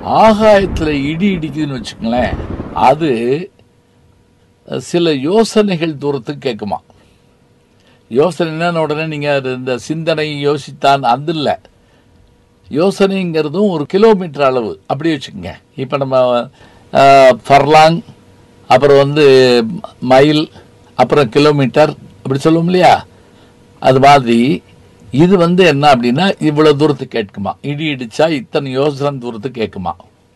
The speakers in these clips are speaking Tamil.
ஆகாயத்தில் இடி இடிக்குதுன்னு வச்சுக்கங்களேன் அது சில யோசனைகள் தூரத்துக்கு கேட்குமா யோசனைன்னு உடனே நீங்கள் அது இந்த சிந்தனை யோசித்தான் அது இல்லை யோசனைங்கிறதும் ஒரு கிலோமீட்டர் அளவு அப்படி வச்சுக்கோங்க இப்போ நம்ம ஃபர்லாங் அப்புறம் வந்து மைல் அப்புறம் கிலோமீட்டர் அப்படி சொல்லுவோம் இல்லையா அது மாதிரி இது வந்து என்ன அப்படின்னா இவ்வளோ தூரத்துக்கு கேட்குமா இடி இடிச்சா இத்தனை யோசனை தூரத்துக்கு கேட்குமா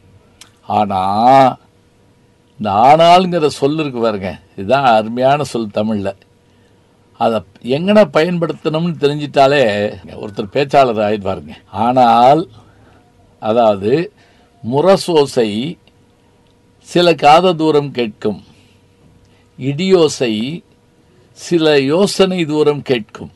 ஆனால் இந்த ஆனாலுங்கிற சொல் இருக்கு பாருங்க இதுதான் அருமையான சொல் தமிழில் அதை எங்கன பயன்படுத்தணும்னு தெரிஞ்சிட்டாலே ஒருத்தர் பேச்சாளர் ஆயிடுவாருங்க ஆனால் அதாவது முரசோசை சில காத தூரம் கேட்கும் இடியோசை சில யோசனை தூரம் கேட்கும்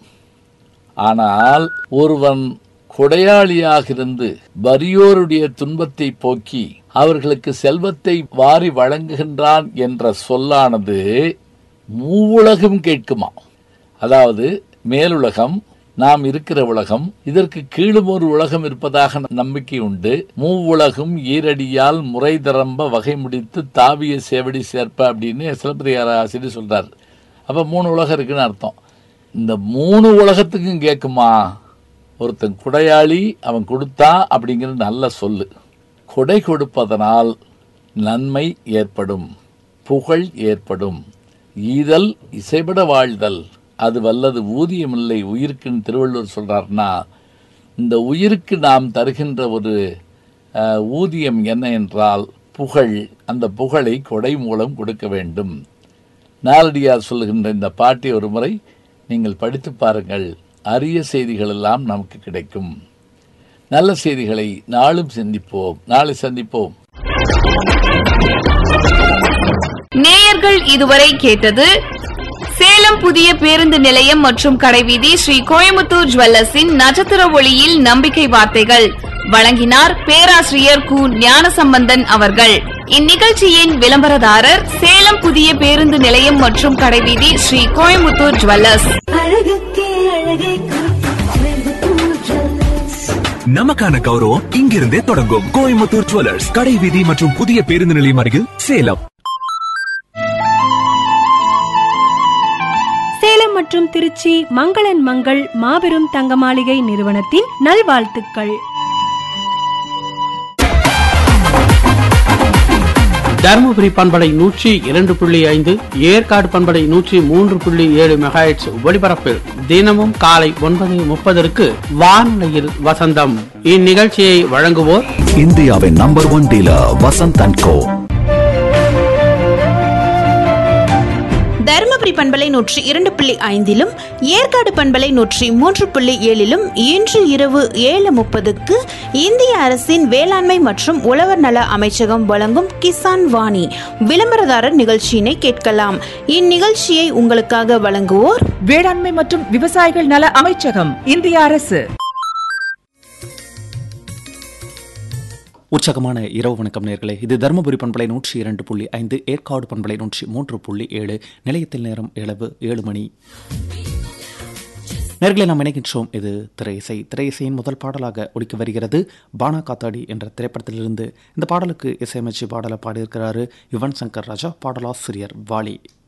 ஆனால் ஒருவன் கொடையாளியாக இருந்து வறியோருடைய துன்பத்தை போக்கி அவர்களுக்கு செல்வத்தை வாரி வழங்குகின்றான் என்ற சொல்லானது மூவுலகம் கேட்குமா அதாவது மேலுலகம் நாம் இருக்கிற உலகம் இதற்கு கீழும் ஒரு உலகம் இருப்பதாக நம்பிக்கை உண்டு மூவுலகும் ஈரடியால் முறை தரம்ப வகை முடித்து தாவிய சேவடி சேர்ப்ப அப்படின்னு சிலப்பதிகார ஆசிரியர் சொல்றார் அப்ப மூணு உலகம் இருக்குன்னு அர்த்தம் இந்த மூணு உலகத்துக்கும் கேட்குமா ஒருத்தன் குடையாளி அவன் கொடுத்தா அப்படிங்கிறது நல்ல சொல்லு கொடை கொடுப்பதனால் நன்மை ஏற்படும் புகழ் ஏற்படும் ஈதல் இசைபட வாழ்தல் அது வல்லது ஊதியமில்லை உயிருக்குன்னு திருவள்ளுவர் சொல்றாருன்னா இந்த உயிருக்கு நாம் தருகின்ற ஒரு அஹ், ஊதியம் என்ன என்றால் புகழ் அந்த புகழை கொடை மூலம் கொடுக்க வேண்டும் நாலடியார் சொல்லுகின்ற இந்த பாட்டை ஒரு முறை நீங்கள் படித்து பாருங்கள் அரிய செய்திகள் எல்லாம் நமக்கு கிடைக்கும் நல்ல செய்திகளை நாளும் சிந்திப்போம் நாளை சந்திப்போம் நேயர்கள் இதுவரை கேட்டது சேலம் புதிய பேருந்து நிலையம் மற்றும் கடைவீதி ஸ்ரீ கோயமுத்தூர் ஜுவல்லர்ஸின் நட்சத்திர ஒளியில் நம்பிக்கை வார்த்தைகள் வழங்கினார் பேராசிரியர் கு ஞானசம்பந்தன் அவர்கள் இந்நிகழ்ச்சியின் விளம்பரதாரர் சேலம் புதிய பேருந்து நிலையம் மற்றும் கடைவீதி ஸ்ரீ கோயமுத்தூர் ஜுவல்லர்ஸ் அழகுக்கே அழகை கோயம்புத்தூர் ஜுவல்லர்ஸ் நமக்கான கௌரவம் இங்கிருந்தே தொடங்கும் கோயம்புத்தூர் ஜுவல்லர்ஸ் கடை வீதி மற்றும் புதிய பேருந்து நிலையம் அருகில் சேலம் சேலம் மற்றும் திருச்சி மங்களன் மங்கள் மாபெரும் தங்க மாளிகை நிறுவனத்தின் நல்வாழ்த்துக்கள் தருமபுரி பண்பலை நூற்றி இரண்டு புள்ளி ஐந்து ஏற்காடு பண்பலை நூற்றி மூன்று புள்ளி ஏழு மெகாஹெட்ஸ் ஒளிபரப்பில் தினமும் காலை ஒன்பது முப்பதற்கு வானொலியில் வசந்தம் இந்நிகழ்ச்சியை வழங்குவோர் இந்தியாவின் number one dealer Vasanth and Co Dharmapuri பண்பலை நூற்றி இரண்டு புள்ளி ஐந்திலும் ஏற்காடு பண்பலை நூற்றி மூன்று புள்ளி ஏழிலும் இன்று இரவு ஏழு முப்பதுக்கு இந்திய அரசின் வேளாண்மை மற்றும் உழவர் நல அமைச்சகம் வழங்கும் கிசான் வாணி விளம்பரதாரர் நிகழ்ச்சியினை கேட்கலாம் இந்நிகழ்ச்சியை உங்களுக்காக வழங்குவோர் வேளாண்மை மற்றும் விவசாயிகள் நல அமைச்சகம் இந்திய அரசு உற்சாகமான இரவு வணக்கம் நேர்களே இது தருமபுரி பண்பலை நூற்றி இரண்டு புள்ளி ஐந்து ஏற்காடு பண்பலை நூற்றி மூன்று புள்ளி ஏழு நிலையத்தில் நேரம் இளவு ஏழு மணி நேர்களை நாம் இணைகின்றோம் இது திரை இசை திரை இசையின் முதல் பாடலாக ஒலிக்க வருகிறது பானா காத்தாடி என்ற திரைப்படத்திலிருந்து இந்த பாடலுக்கு இசையமைச்சு பாடலை பாடியிருக்கிறாரு யுவன் சங்கர் ராஜா பாடலாசிரியர் வாலி